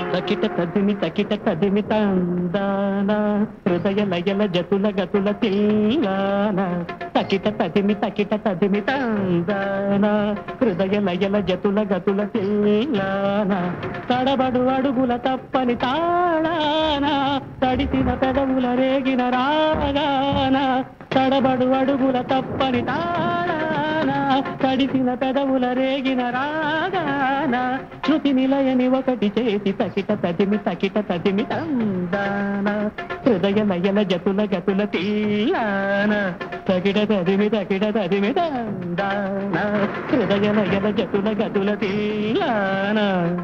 తకిట తదిమి తకిట తదిమి తందాన హృదయ లయల జతుల గతుల తిల్లాన తకిట తదిమి తకిట తదిమి తందాన హృదయ లయల జతుల గతుల తిల్లాన తడబడు అడుగుల తప్పని తాళాన తడిసిన పెదవుల రేగిన రాగాన తడబడు అడుగుల తప్పని తాళాన తడిసిన పెదవుల రేగిన రాగాన శృతి నిలయని ఒకటి చేసి తకిట తదిమి తకిట తదిమి తందాన హృదయ లయల జతుల గతుల తీయాన తకిట తదిమి తకిట తదిమి తందాన హృదయ లయల జతుల గతుల తీయాన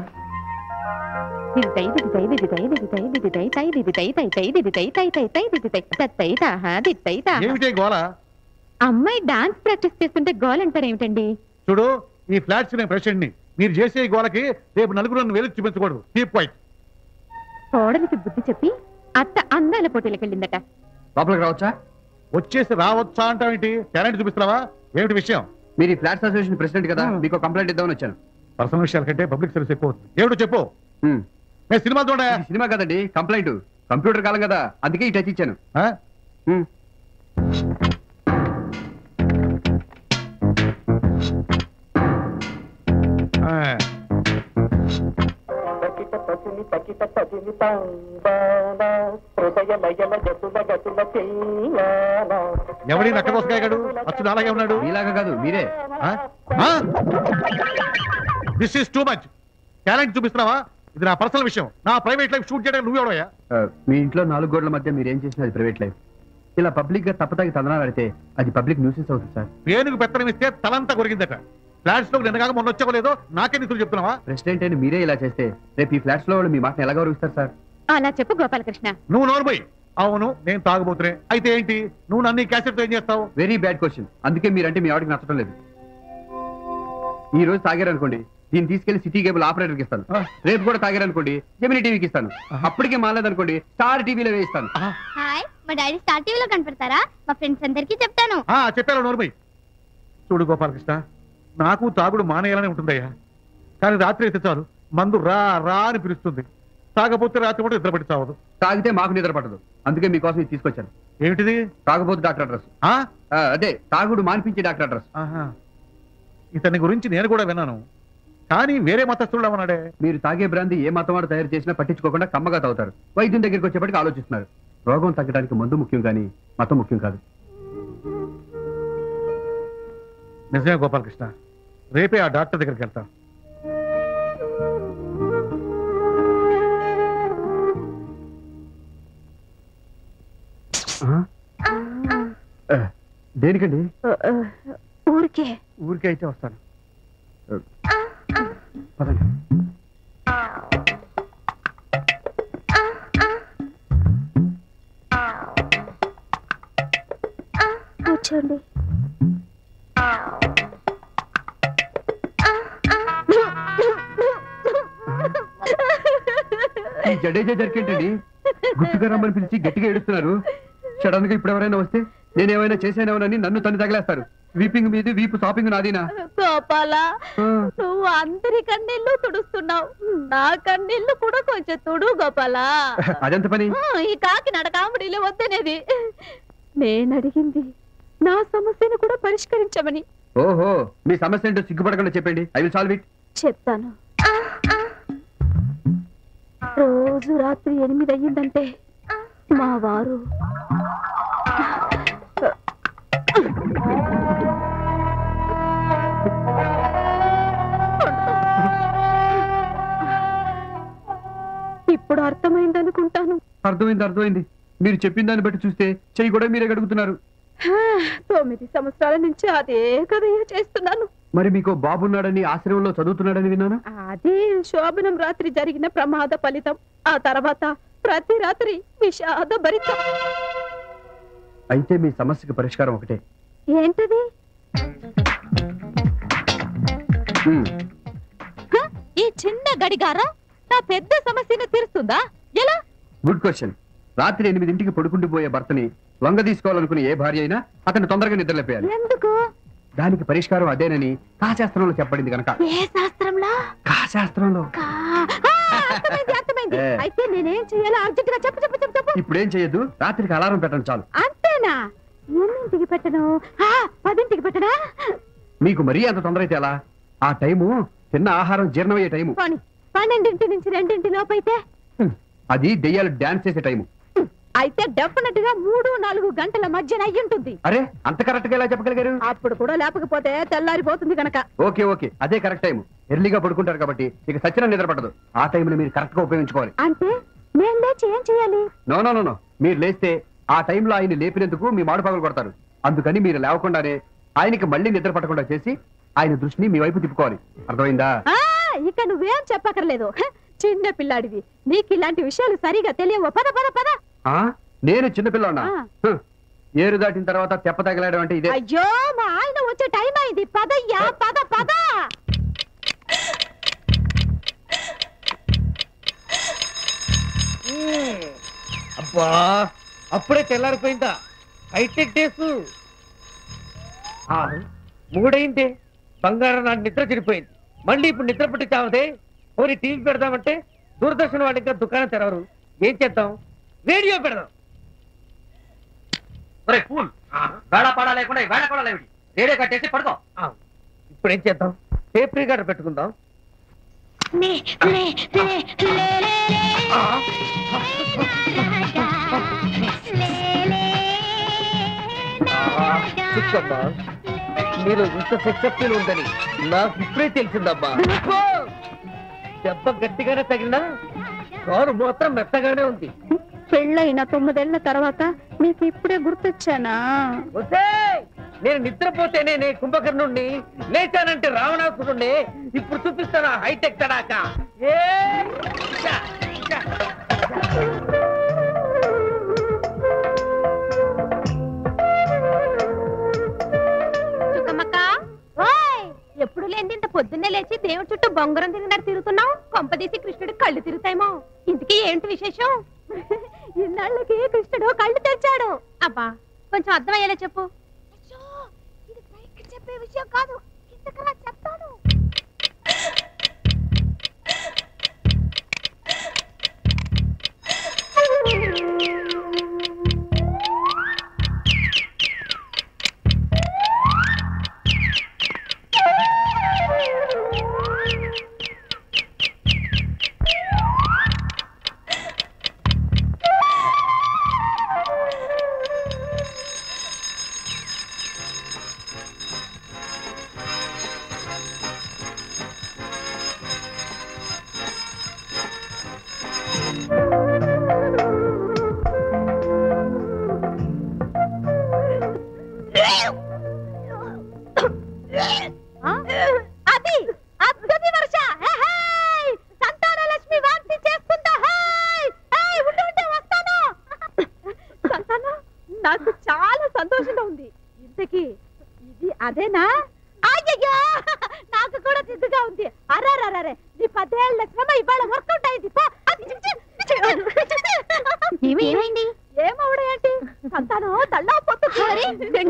దిదితై దిదితై దిదితై దిదితై దిదితై తై దిదితై తై తై దిదితై తై తై తై దిదితై తత్తై తాహ దిత్తై తాహ ఏమిటి గోళ అమ్మాయి డాన్స్ ప్రాక్టీస్ చేస్తుంటే గోల్ అంటారు ఏమిటండి చూడు ఈ ఫ్లాట్స్ నేను ప్రెసిడెంట్ ని మీరు చేసే ఈ గోలకి రేపు నలుగురు నన్ను వెలికి చూపించకూడదు కీప్ వైట్ కోడలికి బుద్ధి చెప్పి అత్త అందాల పోటీలకు వెళ్ళిందట లోపలికి రావచ్చా వచ్చేసి రావచ్చా అంటావేంటి టాలెంట్ చూపిస్తున్నావా ఏమిటి విషయం మీరు ఈ ఫ్లాట్స్ అసోసియేషన్ ప్రెసిడెంట్ కదా మీకు కంప్లైంట్ ఇద్దామని వచ్చాను పర్సనల్ విషయాల కంటే పబ్లిక్ సర్వీస్ ఎక్కువ అవుతుంది ఏమిటో చెప్పు హ్మ్. నేను సినిమా చూడ ఇది సినిమా కదండి కంప్లైంట్ కంప్యూటర్ కాలం కదా అందుకే ఈ టచ్ ఇచ్చాను హ్మ్. తకిట తదిమి తకిట తదిమి తందాన హృదయ లయల జతుల గతుల తీయాన ఎవడి నక్కదోసగాయగాడు అచ్చుడు అలాగే ఉన్నాడు మీలాగా కాదు మీరే this is too much talent చూపిస్తున్నావా ఇది నా పర్సనల్ విషయం నా ప్రైవేట్ లైఫ్ షూట్ చేయడానికి నువ్వు ఎవడయ్యా ఆ, మీ ఇంట్లో నాలుగు గోడల మధ్య మీరు ఏం చేసినా అది ప్రైవేట్ లైఫ్ ఇలా పబ్లిక్ గా తప్పతాగి తందనాలు ఆడితే అది పబ్లిక్ న్యూసెన్స్ అవుతుంది సార్ పేనుకు పెత్తనం ఇస్తే తలంతా కొరిగిందట ఫ్లాట్స్ లో నిన్నగాక మొన్న వచ్చావో లేదో నాకే నిధులు చెప్తున్నావా ప్రెసిడెంట్ అని మీరే ఇలా చేస్తే రేపు ఈ ఫ్లాట్స్ లో వాళ్ళు మీ మాటను ఎలా గౌరవిస్తారు సార్ అలా చెప్పు గోపాలకృష్ణ నువ్వు నోరుపోయి అవును నేను తాగబోతున్నా అయితే ఏంటి నువ్వు నన్ను ఈ క్యాసెట్ ఏం చేస్తావు వెరీ బ్యాడ్ క్వశ్చన్ అందుకే మీరంటే మీ ఆవిడకి నచ్చడం లేదు ఈ రోజు తాగారనుకోండి దీన్ని తీసుకెళ్లి సిటీ కేబుల్ ఆపరేటర్కి ఇస్తాను రేపు కూడా తాగారనుకోండి జమినీ టీవీకి ఇస్తాను అప్పటికే మాలేదనుకోండి స్టార్ టీవీలో వేయిస్తాను హాయ్ మా డాడీ స్టార్ టీవీలో కనపడతారా మా ఫ్రెండ్స్ అందరికీ చెప్తాను ఆ చెప్పాను నోరుపోయి చూడు గోపాలకృష్ణ నాకు తాగుడు మానేయాలని ఉంటుందయ్యా కానీ రాత్రి అయితే చాలు మందు రా రా అని పిలుస్తుంది తాగపోతే రాత్రి కూడా నిద్రపడి చావదు తాగితే మాకు నిద్ర పట్టదు అందుకే మీకోసం ఇది తీసుకొచ్చాను ఏమిటిది తాగబోతు డాక్టర్ అడ్రస్ ఆ అదే తాగుడు మాన్పించే డాక్టర్ అడ్రస్ ఆహా. ఇతని గురించి నేను కూడా విన్నాను కానీ వేరే మతస్థుడు ఉన్నాడే మీరు తాగే బ్రాంది ఏ మతం వాడు తయారు చేసినా పట్టించుకోకుండా కమ్మగా తాగుతారు వైద్యం దగ్గరికి వచ్చేప్పటికి ఆలోచిస్తున్నారు రోగం తగ్గడానికి మందు ముఖ్యం కానీ మతం ముఖ్యం కాదు నిజమే గోపాలకృష్ణ రేపే ఆ డాక్టర్ దగ్గరికి వెళ్తాను ఆ, దేనికండి ఊరికే ఊరికే అయితే వస్తాను పదండి కూర్చోండి ఈ జడేజా జరికేంటండి గుట్టుగా రమ్మని పిలిచి గట్టిగా ఏడుస్తున్నారు సడన్ గా ఇప్పుడు ఎవరైనా వస్తే నేనేమైనా చేశానేమోనని నన్ను తను తగిలేస్తారు వీపింగ్ మీది వీపు షాపింగ్ నాదినా గోపాల ఆ, నువ్వు అందరి కన్నీళ్లు తుడుస్తున్నావు నా కన్నీళ్లు కూడా కొంచెం తుడు గోపాల అదెంత పని ఈ కాకినాడ కామెడీలో వద్దనేది నేను అడిగింది నా సమస్యను కూడా పరిష్కరించమని ఓహో మీ సమస్య ఏంటో సిగ్గుపడకుండా చెప్పండి ఐ విల్ సాల్వ్ ఇట్ చెప్తాను రోజు రాత్రి ఎనిమిది అయ్యిందంటే మా వారు ఇప్పుడు అర్థమైందనుకుంటాను అర్థమైంది అర్థమైంది మీరు చెప్పిన దాన్ని బట్టి చూస్తే చెయ్యి కూడా మీరే గడుగుతున్నారు హా, తొమ్మిది సంవత్సరాల నుంచి అదే కథయే చేస్తున్నాను మరి మీకు బాబున్నాడని ఆశ్రమంలో చదువుతున్నాడని విన్నాను అదే శోభనం రాత్రి జరిగిన ప్రమాద ఫలితం ఆ తర్వాత ప్రతి రాత్రి విషాద భరితం అయితే మీ సమస్యకి పరిష్కారం ఒకటే ఏంటది హ్మ్. హ? ఈ చిన్న గడిగారం నా పెద్ద సమస్యను తీరుస్తుందా ఎలా గుడ్ క్వశ్చన్ రాత్రి ఎనిమిదింటికి పడుకుంటూ పోయే భర్తని లొంగ తీసుకోవాలనుకునే ఏ భార్య అయినా అతను తొందరగా నిద్రలేపేయాలి ఎందుకు దానికి పరిష్కారం అదేనని కాశాస్త్రంలో చెప్పబడింది కనుక ఏ శాస్త్రంలో కాశాస్త్రంలో కా- ఆ, అర్థమైంది అర్థమైంది అయింది ఏ. అయితే నేనేం చెయ్యాలో అర్జెంట్ గా చెప్పు చెప్పు చెప్పు చెప్పు ఇప్పుడేం చేయొద్దు రాత్రికి అలారం పెట్టండి చాలు అంతేనా ఎన్నింటికి పెట్టను ఆ, పదింటికి పెట్టనా మీకు మరీ అంత తొందర అయితే ఎలా ఆ టైము తిన్న ఆహారం జీర్ణమయ్యే టైము పోనీ పన్నెండింటి నుంచి రెండింటి లోపు అయితే హ్మ్. అది దెయ్యాలు డాన్స్ చేసే టైము అయితే డెఫినెట్ గా మూడు నాలుగు గంటల మధ్యన అయ్యి ఉంటుంది అరే అంత కరెక్ట్ గా ఎలా చెప్పగలిగారు అప్పుడు కూడా లేకపోతే తెల్లారిపోతుంది గనక ఓకే ఓకే అదే కరెక్ట్ టైం ఎర్లీగా పడుకుంటారు కాబట్టి ఇక సచిన నిద్ర పట్టదు ఆ టైంలో మీరు కరెక్ట్ గా ఉపయోగించుకోవాలి అంటే నేను లేచి ఏం చేయాలి నో నో నో నో మీరు లేస్తే ఆ టైంలో ఆయన లేపినందుకు మీ మాడు పగలు కొడతారు అందుకని మీరు లేవకుండానే ఆయనకి మళ్ళీ నిద్ర పట్టకుండా చేసి ఆయన దృష్టిని మీ వైపు తిప్పుకోవాలి అర్థమైందా ఆ ఇక నువ్వేం చెప్పక్కర్లేదు హ, చిన్న పిల్లాడివి నీకు ఇలాంటి విషయాలు సరిగా తెలియవు పద పద పద ఆ నేను చిన్నపిల్లన్నా ఆ. ఏరు దాటిన తర్వాత తెప్ప తగలాడం అంటే ఇదే అయ్యో మా ఆయన వచ్చే టైం అయింది పదయ్యా పద పద అబ్బా అప్పుడే తెల్లారిపోయిందా హైటెక్ డేస్ ఆ, మూడైందే బంగారం నాటి నిద్ర చెడిపోయింది మళ్ళీ ఇప్పుడు నిద్ర పట్టి చావదే పోనీ టీవీ పెడదామంటే దూరదర్శన్ వాడి ఇంకా దుకాణం తెరవరు ఏం చేద్దాం రేడియో పెడదాం ఒరే కూల్ వేళ పాడా లేకుండా ఈ వేళ కూడా లేవిడి రేడియో కట్టేసి పడుకో ఆ, ఇప్పుడు ఏం చేద్దాం టేప్ రికార్డర్ పెట్టుకుందాం ఆ, ఆ, చూసుకోమ్మా మీరు ఇంత సెక్సెప్టివ్ ఉందని నాకు ఇప్పుడే తెలిసిందమ్మా దెబ్బ గట్టిగానే తగిలినా కారు మాత్రం మెత్తగానే ఉంది పెళ్ళైన తొమ్మిదేళ్ల తర్వాత మీకు ఇప్పుడే గుర్తొచ్చానా ఒసేయ్! నేను నిద్రపోతేనే నే కుంభకర్ణుణ్ణి లేచానంటే రావణాసురుణ్ణి ఇప్పుడు చూపిస్తాను ఆ హైటెక్ తడాక ఏ! చా! చా! చుక్కమ్మక్క ఓయ్ ఎప్పుడు లేని ఇంత పొద్దున్నే లేచి దేవుడి చుట్టూ బొంగరం తిరిగినట్టు తిరుగుతున్నావు కొంపదీసి కృష్ణుడు కళ్ళు తిరుగుతాయేమో ఇంతకీ ఏంటి విశేషం ఇన్నాళ్ళకి కృష్ణుడు కళ్ళు తెరిచాడు అబ్బా కొంచెం అర్థమయ్యేలా చెప్పు ఇది పైకి చెప్పే విషయం కాదు కిందకలా చెప్తాను ఆ? అది అద్భుత వర్ష హే, హే! సంతాన లక్ష్మి వాంతి చేస్తుందా హేయ్! హేయ్, ఉండు, ఉండు, వస్తాను సంతాన నాకు చాలా సంతోషంగా ఉంది ఇంతకి ఇది అదేనా అయ్యయ్యో నాకు కూడా సిగ్గుగా ఉంది అరారరే నీ పదేళ్ల శ్రమ ఇవాళ వర్కౌట్ అయింది పో. అది చిచ్చి, చిచ్చి, చిచ్చి. ఏమైంది ఏమవడం ఏంటి సంతానం తల్లాపోతుంది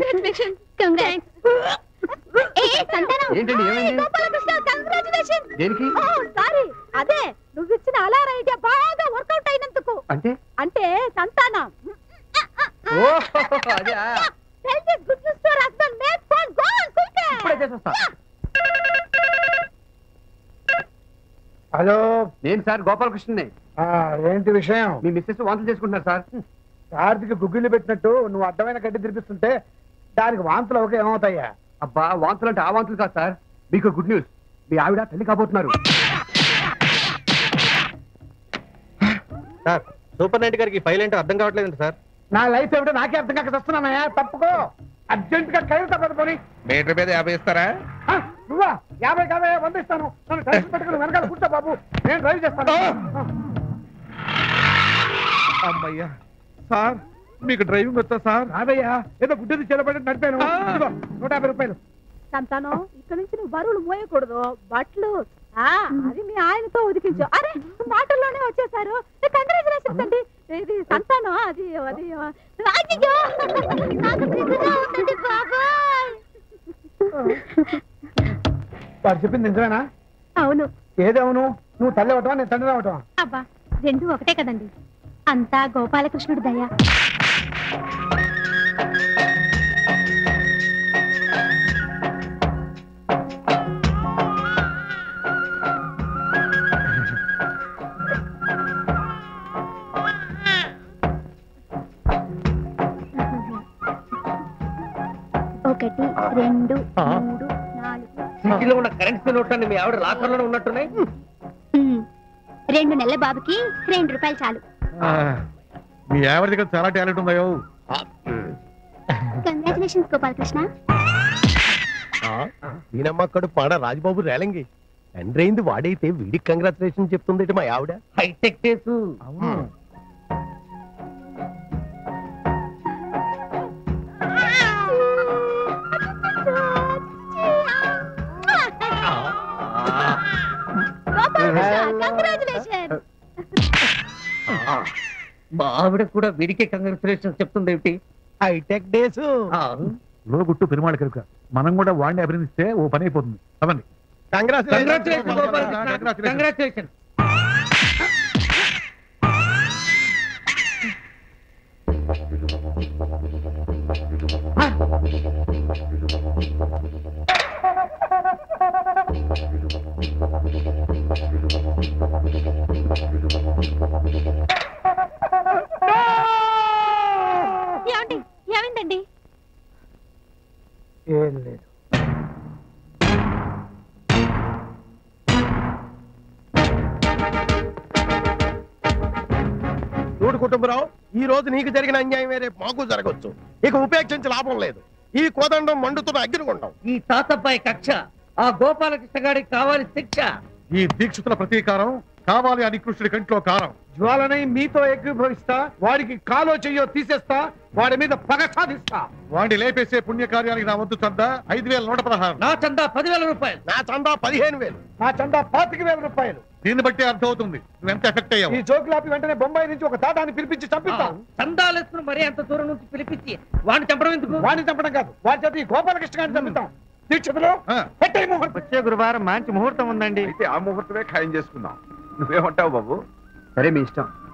ఏ సంతానం ఏంటండి ఏమైంది గోపాలకృష్ణ కంగ్రాచులేషన్ దేనికి ఓ సారీ అదే నువ్వు ఇచ్చిన అలార ఐడియా బాగా వర్కౌట్ అయినందుకు అంటే అంటే సంతానం ఓ అదే Tell this good news to your husband. Make phone. Go on, quick. ఇప్పుడే చేసొస్తా హలో నేను సార్ గోపాలకృష్ణనే ఆ, ఏంటి విషయం మీ మిస్సెస్ వాంతులు చేసుకుంటున్నారు సార్ కార్తీకి గుగ్గిళ్ళు పెట్టినట్టు నువ్వు అడ్డమైన గడ్డి తినిపిస్తుంటే దానికి వాంతులు ఒక ఏమవుతాయా అబ్బా వాంతులు అంటే ఆ వాంతులు కాదు సార్ మీకు గుడ్ న్యూస్ మీ ఆవిడ తల్లి కాబోతున్నారు సార్ సూపరింటెండెంట్ గారికి ఫైల్ ఏంటో అర్థం కావట్లేదు సార్ నా లైఫ్ ఏమిటో నాకే అర్థం కాక వస్తున్నానయ్యా తప్పుకో అర్జెంట్ గా కైలు తప్పదు పోనీ మీటర్ మీద యాభై ఇస్తారా ఆ, నువ్వా యాభై యాభై వంద ఇస్తాను నన్ను టెన్షన్ పెట్టుకుని వెనకాల కూర్చో బాబు నేను డ్రైవ్ చేస్తాను అమ్మయ్యా సార్ మీకు డ్రైవింగ్ వచ్చా సార్ రాదయ్యా ఏదో గుడ్డది చెలబడి నడిపాను ఇదిగో, నూట యాభై రూపాయలు సంతానం ఇక్కడ నుంచి నువ్వు బరువులు మోయకూడదు బట్టలు ఆ అది మీ ఆయనతో ఉదికించు అరే మాటల్లోనే వచ్చేసారు కంగ్రాచులేషన్స్ అండి ఇది సంతానం అది అది అయ్యయ్యో! నాకు సిగ్గుగా ఉందండి బాబాయ్ వాడు చెప్పింది నిజమేనా అవును ఏదేమను నువ్వు తల్లి అవటమా నేను తండ్రి అవటమా అబ్బా రెండు ఒకటే కదండి అంతా గోపాలకృష్ణుడి దయ ఒకటి రెండు మూడు నాలుగు సిటీలో ఉన్న కరెన్సీ నోట్లన్నీ మీ ఆవిడ లాకర్లోనే ఉన్నట్టున్నాయి ఉమ్. రెండు నెలల బాబుకి రెండు రూపాయలు చాలు ఆ, మీ ఆవిడ దగ్గర చాలా టాలెంట్ ఉందయో కంగ్రాచులేషన్స్ గోపాలకృష్ణ దీనమ్మక్కడు పాడ రాజబాబు రేలంగి తండ్రి అయింది వాడైతే వీడికి కంగ్రాచులేషన్ చెప్తుంది మా ఆవిడ హైటెక్ డేస్ కంగ్రాచులేషన్ మా ఆవిడ కూడా వీడికే కంగ్రాచులేషన్ చెప్తుంది ఏమిటి హైటెక్ డేస్ లో గుట్టు పెరుమాళ కనుక మనం కూడా వాడిని అభినందిస్తే ఓ పని అయిపోతుంది అవ్వండి కంగ్రాచులేషన్ Congratulations. కంగ్రాచులేషన్ ఏమండి ఏమైందండి ఏం లేదు చూడు కుటుంబరావు ఈ రోజు నీకు జరిగిన అన్యాయం రేపు మాకు జరగవచ్చు ఇక ఉపేక్షించి లాభం లేదు ఈ కోదండం మండుతున్న అగ్నిగుండం ఈ తాతబ్బాయి కక్ష ఆ గోపాలకృష్ణ గారికి కావాలి శిక్ష ఈ దీక్షితుల ప్రతీకారం కావాలి అని కృష్ణుడి కంట్లో కారం జ్వాలని మీతో ఏకీభవిస్తా వాడికి కాలో చెయ్యో తీసేస్తా వాడి మీద పగ సాధిస్తా వాడిని లేపేసే పుణ్యకార్యానికి నా వంతు చంద ఐదు వేల నూట పదహారు నా చందా పదివేల రూపాయలు నా చందా పదిహేను వేలు నా చందా పాతిక వేల రూపాయలు దీన్ని బట్టి అర్థమవుతుంది నువ్వు ఎంత ఎఫెక్ట్ ఈ అయ్యావు జోకులాపి వెంటనే బొంబాయి నుంచి ఒక తాటాన్ని పిలిపించి చంపిస్తా చందాలేసుకుని మరీ అంత దూరం నుంచి పిలిపించి వాడిని చంపడం ఎందుకు వాడిని చంపడం కాదు వాడి చేత ఈ గోపాలకృష్ణ గారిని చంపుతాం దీక్షితులు ఆ. పెట్టే ముహూర్తం వచ్చే గురువారం మంచి ముహూర్తం ఉందండి అయితే ఆ ముహూర్తమే ఖాయం చేసుకుందాం నువ్వేమంటావు బాబు సరే మీ ఇష్టం